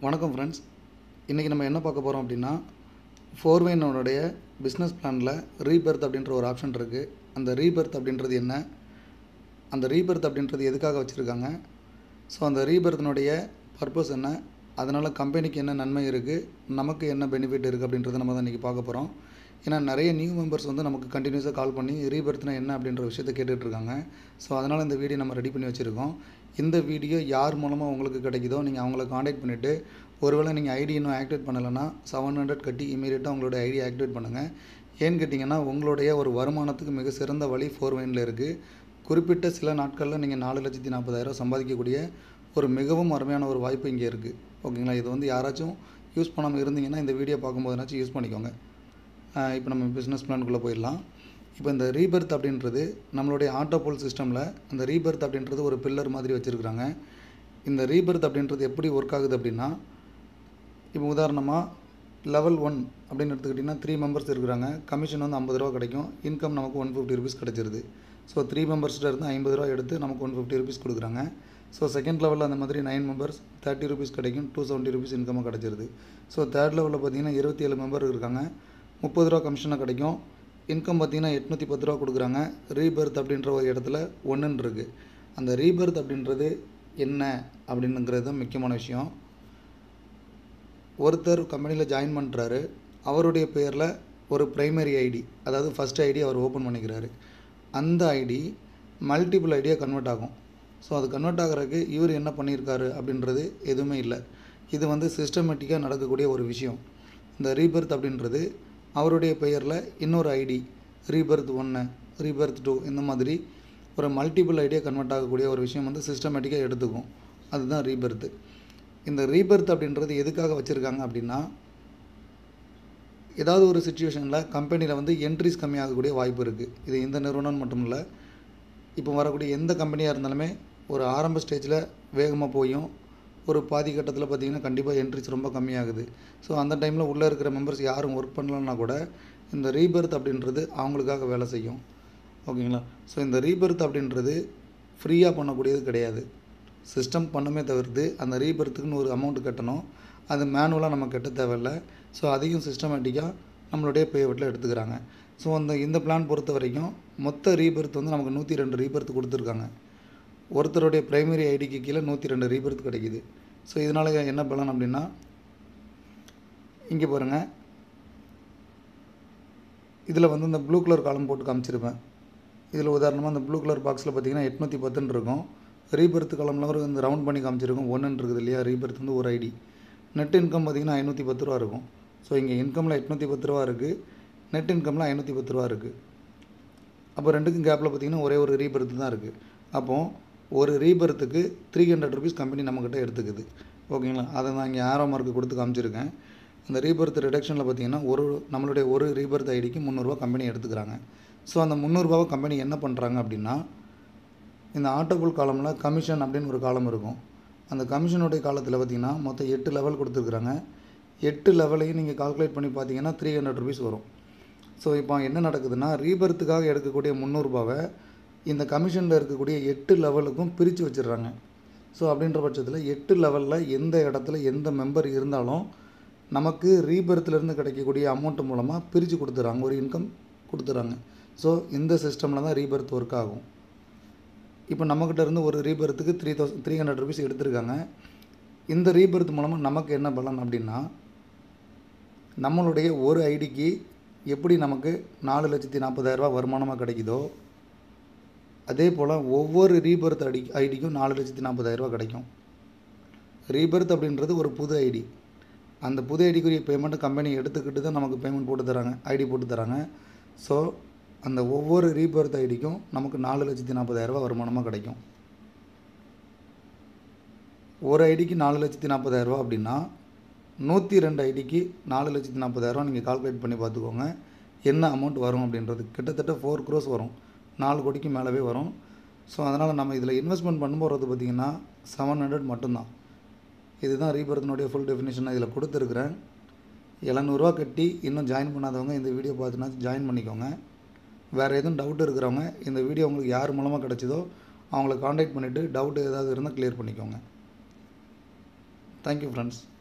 வணக்கம் ஃப்ரெண்ட்ஸ் இன்றைக்கி நம்ம என்ன பார்க்க போகிறோம் அப்படின்னா ஃபோர்வேனோடைய பிஸ்னஸ் பிளானில் ரீபர்த் அப்படின்ற ஒரு ஆப்ஷன் இருக்குது அந்த ரீபர்த் அப்படின்றது என்ன அந்த ரீபர்த் அப்படின்றது எதுக்காக வச்சுருக்காங்க ஸோ அந்த ரீபர்த்தினுடைய பர்பஸ் என்ன அதனால் கம்பெனிக்கு என்ன நன்மை இருக்குது நமக்கு என்ன பெனிஃபிட் இருக்குது அப்படின்றத நம்ம தான் இன்றைக்கி பார்க்க போகிறோம் ஏன்னா நிறைய நியூ மெம்பர்ஸ் வந்து நமக்கு கண்டினியூஸாக கால் பண்ணி ரீபர்த்னா என்ன அப்படின்ற விஷயத்தை கேட்டுட்டு இருக்காங்க ஸோ அதனால் இந்த வீடியோ நம்ம ரெடி பண்ணி வச்சுருக்கோம் இந்த வீடியோ யார் மூலமாக உங்களுக்கு கிடைக்குதோ நீங்கள் அவங்கள காண்டாக்ட் பண்ணிவிட்டு ஒருவேளை நீங்கள் ஐடி இன்னும் ஆக்டிவேட் பண்ணலைன்னா செவன் ஹண்ட்ரட் கட்டி இமீடியட்டாக உங்களோட ஐடி ஆக்டிவேட் பண்ணுங்கள் ஏன்னு கேட்டிங்கன்னா உங்களுடைய ஒரு வருமானத்துக்கு மிக சிறந்த வழி ஃபோர் வைனில் இருக்குது குறிப்பிட்ட சில நாட்களில் நீங்கள் நாலு லட்சத்தி நாற்பதாயிரம் சம்பாதிக்கக்கூடிய ஒரு மிகவும் அருமையான ஒரு வாய்ப்பு இங்கே இருக்குது ஓகேங்களா இது வந்து யாராச்சும் யூஸ் பண்ணாமல் இருந்தீங்கன்னா இந்த வீடியோ பார்க்கும்போதுனாச்சும் யூஸ் பண்ணிக்கோங்க இப்போ நம்ம பிஸ்னஸ் பிளானுக்குள்ளே போயிடலாம் இப்போ இந்த ரீபர்த் அப்படின்றது நம்மளுடைய ஆட்டோபோல் சிஸ்டமில் அந்த ரீபர்த் அப்படின்றது ஒரு பில்லர் மாதிரி வச்சுருக்குறாங்க இந்த ரீபர்த் அப்படின்றது எப்படி ஒர்க் ஆகுது அப்படின்னா இப்போ உதாரணமாக லெவல் ஒன் அப்படின்னு எடுத்துக்கிட்டிங்கன்னா த்ரீ மெம்பர்ஸ் இருக்கிறாங்க கமிஷன் வந்து ஐம்பது ரூபா கிடைக்கும் இன்கம் நமக்கு ஒன் ஃபிஃப்டி ருபீஸ் கிடச்சிருது ஸோ த்ரீ மெம்பர்ஸ்கிட்ட இருந்து ஐம்பது ரூபா எடுத்து நமக்கு ஒன் ஃபிஃப்டி ருபீஸ் கொடுக்குறாங்க ஸோ செகண்ட் லெவலில் அந்த மாதிரி நைன் மெம்பர்ஸ் தேர்ட்டி ருபீஸ் கிடைக்கும் டூ செவன்ட்டி ருபீஸ் இன்கமாக கிடச்சிருது ஸோ தேர்ட் லெவலில் பார்த்தீங்கன்னா இருபத்தி ஏழு மெம்பர் இருக்காங்க முப்பது ரூபா கமிஷனாக கிடைக்கும் இன்கம் பார்த்தீங்கன்னா எட்நூற்றி பத்து ரூபா கொடுக்குறாங்க ரீபர்த் அப்படின்ற ஒரு இடத்துல ஒன்றுன்னு இருக்குது அந்த ரீபர்த் அப்படின்றது என்ன அப்படின்னுங்கிறது தான் முக்கியமான விஷயம் ஒருத்தர் கம்பெனியில் ஜாயின் பண்ணுறாரு அவருடைய பேரில் ஒரு ப்ரைமரி ஐடி அதாவது ஃபஸ்ட் ஐடி அவர் ஓப்பன் பண்ணிக்கிறாரு அந்த ஐடி மல்டிபிள் ஐடியாக கன்வெர்ட் ஆகும் ஸோ அது கன்வெர்ட் ஆகிறதுக்கு இவர் என்ன பண்ணியிருக்காரு அப்படின்றது எதுவுமே இல்லை இது வந்து சிஸ்டமேட்டிக்காக நடக்கக்கூடிய ஒரு விஷயம் இந்த ரீபர்த் அப்படின்றது அவருடைய பெயரில் இன்னொரு ஐடி ரீபர்த் ஒன்று ரீபர்த் டூ இந்த மாதிரி ஒரு மல்டிபிள் ஐடியா கன்வெர்ட் ஆகக்கூடிய ஒரு விஷயம் வந்து சிஸ்டமேட்டிக்காக எடுத்துக்கும் அதுதான் ரீபர்த்து இந்த ரீபர்த் அப்படின்றது எதுக்காக வச்சுருக்காங்க அப்படின்னா ஏதாவது ஒரு சுச்சுவேஷனில் கம்பெனியில் வந்து என்ட்ரிஸ் கம்மியாகக்கூடிய வாய்ப்பு இருக்குது இது இந்த நிறுவனம் மட்டும் இல்லை இப்போ வரக்கூடிய எந்த கம்பெனியாக இருந்தாலுமே ஒரு ஆரம்ப ஸ்டேஜில் வேகமாக போயும் ஒரு பாதி கட்டத்தில் பார்த்திங்கன்னா கண்டிப்பாக என்ட்ரிஸ் ரொம்ப கம்மியாகுது ஸோ அந்த டைமில் உள்ளே இருக்கிற மெம்பர்ஸ் யாரும் ஒர்க் பண்ணலன்னா கூட இந்த ரீபர்த் அப்படின்றது அவங்களுக்காக வேலை செய்யும் ஓகேங்களா ஸோ இந்த ரீபர்த் அப்படின்றது ஃப்ரீயாக பண்ணக்கூடியது கிடையாது சிஸ்டம் பண்ணுமே தவிர்த்து அந்த ரீபர்த்துக்குன்னு ஒரு அமௌண்ட் கட்டணும் அது மேனுவலாக நம்ம கட்ட தேவையில்லை ஸோ அதையும் சிஸ்டமேட்டிக்காக நம்மளுடைய பேவட்டில் எடுத்துக்கிறாங்க ஸோ அந்த இந்த பிளான் பொறுத்த வரைக்கும் மொத்த ரீபர்த் வந்து நமக்கு நூற்றி ரெண்டு ரீபர்த் கொடுத்துருக்காங்க ஒருத்தருடைய ப்ரைமரி ஐடிக்கு கீழே நூற்றி ரெண்டு ரீபர்த் கிடைக்குது ஸோ இதனால் என்ன பலன் அப்படின்னா இங்கே பாருங்கள் இதில் வந்து இந்த ப்ளூ கலர் காலம் போட்டு காமிச்சிருப்பேன் இதில் உதாரணமாக இந்த ப்ளூ கலர் பாக்ஸில் பார்த்தீங்கன்னா எட்நூற்றி பத்துன்னு இருக்கும் ரீபர்த் காலமில் ஒரு இந்த ரவுண்ட் பண்ணி காமிச்சிருக்கும் ஒன்றுன்னு இருக்குது இல்லையா ரீபர்த் வந்து ஒரு ஐடி நெட் இன்கம் பார்த்திங்கன்னா ஐநூற்றி பத்து ரூபா இருக்கும் ஸோ இங்கே இன்கமில் எட்நூற்றி பத்து ரூபா இருக்குது நெட் இன்கமில் ஐநூற்றி பத்து ரூபா இருக்குது அப்போ ரெண்டுக்கும் கேப்பில் பார்த்திங்கன்னா ஒரே ஒரு ரீபர்த் தான் இருக்குது அப்போது ஒரு ரீபர்த்துக்கு த்ரீ ஹண்ட்ரட் ருபீஸ் கம்பெனி நம்மக்கிட்ட எடுத்துக்குது ஓகேங்களா அதை நான் இங்கே ஆரோ மார்க்கு கொடுத்து காமிச்சிருக்கேன் அந்த ரீபர்த் ரிடக்ஷனில் பார்த்திங்கன்னா ஒரு நம்மளுடைய ஒரு ரீபர்த் ஐடிக்கு முந்நூறுரூவா கம்பெனி எடுத்துக்கிறாங்க ஸோ அந்த முந்நூறுரூவாவை கம்பெனி என்ன பண்ணுறாங்க அப்படின்னா இந்த ஆட்டோபுல் காலமில் கமிஷன் அப்படின்னு ஒரு காலம் இருக்கும் அந்த கமிஷனுடைய காலத்தில் பார்த்திங்கன்னா மொத்தம் எட்டு லெவல் கொடுத்துருக்குறாங்க எட்டு லெவலையும் நீங்கள் கால்குலேட் பண்ணி பார்த்தீங்கன்னா த்ரீ ஹண்ட்ரட் ருபீஸ் வரும் ஸோ இப்போ என்ன நடக்குதுன்னா ரீபர்த்துக்காக எடுக்கக்கூடிய முந்நூறுரூபாவை இந்த கமிஷனில் இருக்கக்கூடிய எட்டு லெவலுக்கும் பிரித்து வச்சிடுறாங்க ஸோ அப்படின்ற பட்சத்தில் எட்டு லெவலில் எந்த இடத்துல எந்த மெம்பர் இருந்தாலும் நமக்கு ரீபர்த்துலேருந்து கிடைக்கக்கூடிய அமௌண்ட் மூலமாக பிரித்து கொடுத்துட்றாங்க ஒரு இன்கம் கொடுத்துட்றாங்க ஸோ இந்த சிஸ்டமில் தான் ரீபர்த் ஒர்க் ஆகும் இப்போ நம்மக்கிட்ட இருந்து ஒரு ரீபர்த்துக்கு three thousand three hundred rupees எடுத்திருக்காங்க இந்த ரீபர்த் மூலமாக நமக்கு என்ன பலன் அப்படின்னா நம்மளுடைய ஒரு ஐடிக்கு எப்படி நமக்கு நாலு லட்சத்தி நாற்பதாயிரரூபா வருமானமாக கிடைக்குதோ அதே போல் ஒவ்வொரு ரீபர்த் ஐடி ஐடிக்கும் நாலு லட்சத்தி நாற்பதாயிரரூபா கிடைக்கும் ரீபர்த் அப்படின்றது ஒரு புது ஐடி அந்த புது ஐடிக்குரிய பேமெண்ட்டை கம்பெனி எடுத்துக்கிட்டு தான் நமக்கு பேமெண்ட் போட்டு தராங்க ஐடி போட்டு தராங்க ஸோ அந்த ஒவ்வொரு ரீபர்த் ஐடிக்கும் நமக்கு நாலு லட்சத்தி நாற்பதாயிரரூபா வருமானமாக கிடைக்கும் ஒரு ஐடிக்கு நாலு லட்சத்தி நாற்பதாயிரரூபா அப்படின்னா நூற்றி ரெண்டு ஐடிக்கு நாலு லட்சத்தி நாற்பதாயிரரூவா நீங்கள் கால்குலேட் பண்ணி பார்த்துக்கோங்க என்ன அமௌண்ட் வரும் அப்படின்றது கிட்டத்தட்ட ஃபோர் க்ரோஸ் வரும் நாலு கோடிக்கு மேலவே வரும் ஸோ அதனால் நம்ம இதில் இன்வெஸ்ட்மெண்ட் பண்ணும்போது பார்த்திங்கன்னா செவன் ஹண்ட்ரட் மட்டும்தான் இதுதான் ரீபர்த்தினுடைய ஃபுல் டெஃபினேஷன் இதில் கொடுத்துருக்குறேன் எழுநூறுவா கட்டி இன்னும் ஜாயின் பண்ணாதவங்க இந்த வீடியோ பார்த்துனா ஜாயின் பண்ணிக்கோங்க வேறு எதுவும் டவுட் இருக்கிறவங்க இந்த வீடியோ உங்களுக்கு யார் மூலமாக கிடச்சிதோ அவங்கள காண்டாக்ட் பண்ணிவிட்டு டவுட் ஏதாவது இருந்தால் க்ளியர் பண்ணிக்கோங்க தேங்க்யூ ஃப்ரெண்ட்ஸ்